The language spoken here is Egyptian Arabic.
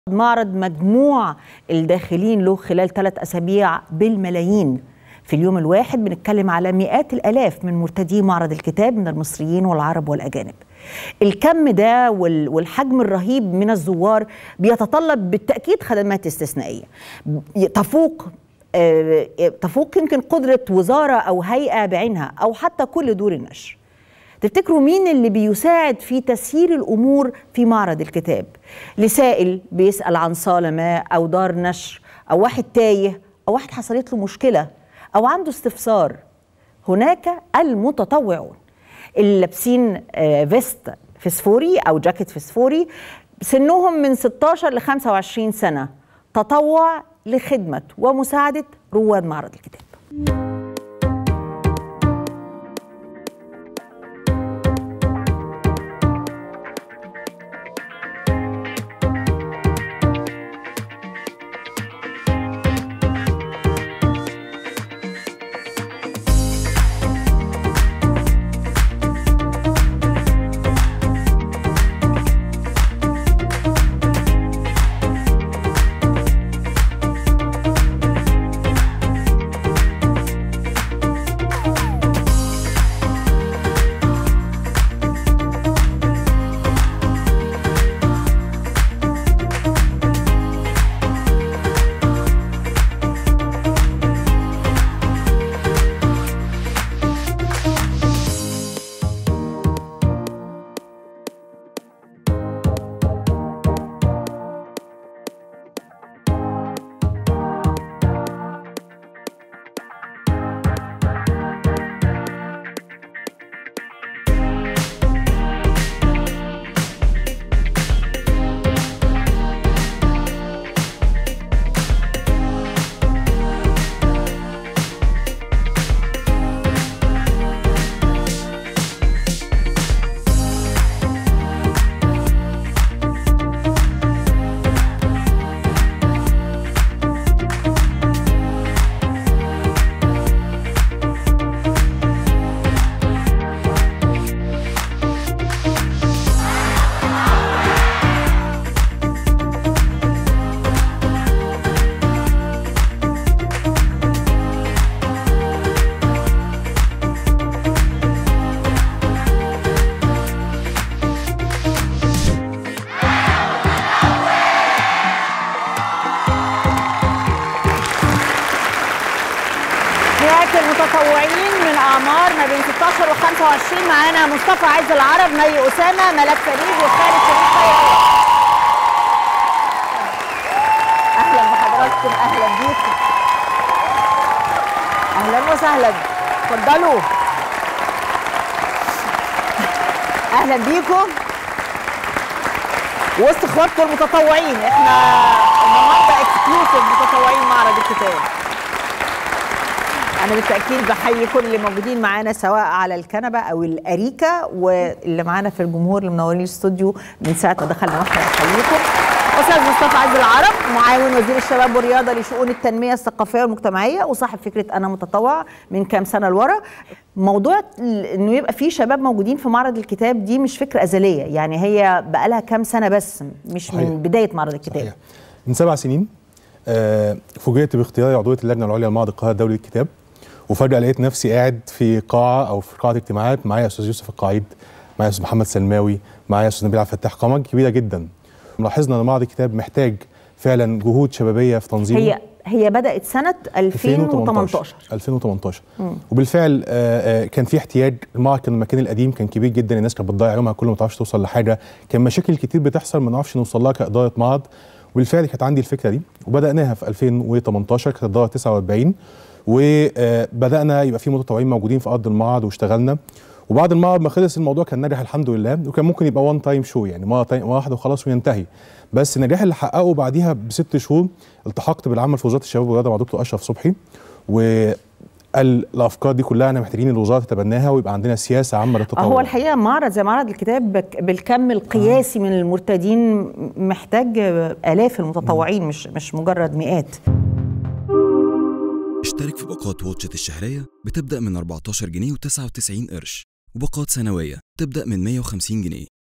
معرض مجموع الداخلين له خلال ثلاث أسابيع بالملايين في اليوم الواحد بنتكلم على مئات الآلاف من مرتدي معرض الكتاب من المصريين والعرب والأجانب الكم ده والحجم الرهيب من الزوار بيتطلب بالتأكيد خدمات استثنائية تفوق تفوق يمكن قدرة وزارة أو هيئة بعينها أو حتى كل دور النشر تفتكروا مين اللي بيساعد في تسيير الامور في معرض الكتاب لسائل بيسال عن صاله ما او دار نشر او واحد تايه او واحد حصلت له مشكله او عنده استفسار هناك المتطوعون اللي لابسين فيست فسفوري او جاكيت فسفوري سنهم من 16 ل 25 سنه تطوع لخدمه ومساعده رواد معرض الكتاب المتطوعين من اعمار ما بين 16 و 25 معانا مصطفى عز العرب مي اسامه ملاك فريد وخالد شريف خيري اهلا بحضراتكم اهلا بيكم اهلا وسهلا اتفضلوا اهلا بيكم وسط اخواتكم المتطوعين احنا النهارده اكسكلوسيف متطوعين معرض الكتاب انا بالتاكيد بحيي كل اللي موجودين معانا سواء على الكنبه او الاريكه واللي معانا في الجمهور اللي منورين الاستوديو من ساعه ما دخلنا واحنا بنحييكم استاذ مصطفى عز العرب معاون وزير الشباب والرياضه لشؤون التنميه الثقافيه والمجتمعيه وصاحب فكره انا متطوع من كام سنه لورا موضوع انه يبقى في شباب موجودين في معرض الكتاب دي مش فكره ازليه يعني هي بقى لها كام سنه بس مش صحيح. من بدايه معرض الكتاب صحيح. من سبع سنين آه فوجئت باختياري عضويه اللجنه العليا لمعرض القاهره الدولي للكتاب وفجاه لقيت نفسي قاعد في قاعه او في قاعه اجتماعات معايا استاذ يوسف القعيد معايا استاذ محمد سلماوي معايا استاذ نبيل عبد الفتاح قامه كبيره جدا لاحظنا ان معرض الكتاب محتاج فعلا جهود شبابيه في تنظيمه هي هي بدات سنه 2018 2018 مم. وبالفعل آآ آآ كان في احتياج المعرض كان المكان القديم كان كبير جدا الناس كانت بتضيع يومها كله ما تعرفش توصل لحاجه كان مشاكل كتير بتحصل ما نعرفش نوصل لها كاداره معرض وبالفعل كانت عندي الفكره دي وبداناها في 2018 كانت الدوره 49 وبدانا يبقى في متطوعين موجودين في ارض المعرض واشتغلنا وبعد المعرض ما خلص الموضوع كان ناجح الحمد لله وكان ممكن يبقى وان تايم شو يعني مره واحده وخلاص وينتهي بس النجاح اللي حققه بعديها بست شهور التحقت بالعمل في وزاره الشباب والرياضه مع دكتور اشرف صبحي و قال الافكار دي كلها انا محتاجين الوزاره تتبناها ويبقى عندنا سياسه عامه للتطور هو الحقيقه معرض زي معرض الكتاب بالكم القياسي من المرتدين محتاج الاف المتطوعين مش مش مجرد مئات اشترك في باقات واتشت الشهرية بتبدأ من 14 جنيه و99 قرش وباقات سنوية تبدأ من 150 جنيه